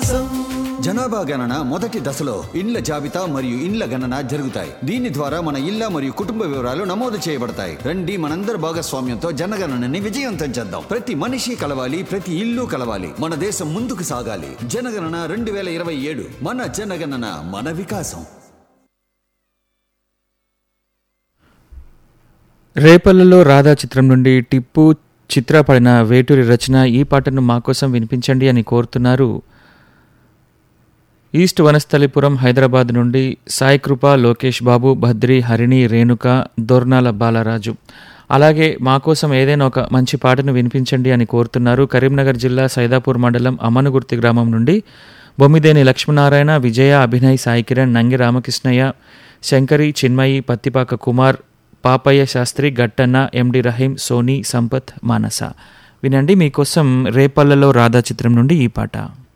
వికాసం జనాభా గణన మొదటి దశలో ఇండ్ల జాబితా మరియు ఇండ్ల గణన జరుగుతాయి దీని ద్వారా మన ఇళ్ల మరియు కుటుంబ వివరాలు నమోదు చేయబడతాయి రండి మనందరి భాగస్వామ్యంతో జనగణనని విజయవంతం చేద్దాం ప్రతి మనిషి కలవాలి ప్రతి ఇల్లు కలవాలి మన దేశం ముందుకు సాగాలి జనగణన రెండు వేల ఇరవై ఏడు మన జనగణన మన వికాసం రేపల్లలో రాధా చిత్రం నుండి టిప్పు చిత్రపడిన వేటూరి రచన ఈ పాటను మా కోసం వినిపించండి అని కోరుతున్నారు ఈస్ట్ వనస్థలిపురం హైదరాబాద్ నుండి సాయి కృప లోకేష్ బాబు భద్రి హరిణి రేణుక దొర్నాల బాలరాజు అలాగే మా కోసం ఏదైనా ఒక మంచి పాటను వినిపించండి అని కోరుతున్నారు కరీంనగర్ జిల్లా సైదాపూర్ మండలం అమనుగుర్తి గ్రామం నుండి బొమ్మిదేని లక్ష్మీనారాయణ విజయ అభినయ్ సాయి కిరణ్ నంగి రామకృష్ణయ్య శంకరి చిన్మయి పత్తిపాక కుమార్ పాపయ్య శాస్త్రి గట్టన్న ఎండి రహీం సోనీ సంపత్ మానస వినండి మీకోసం రేపల్లలో రాధా చిత్రం నుండి ఈ పాట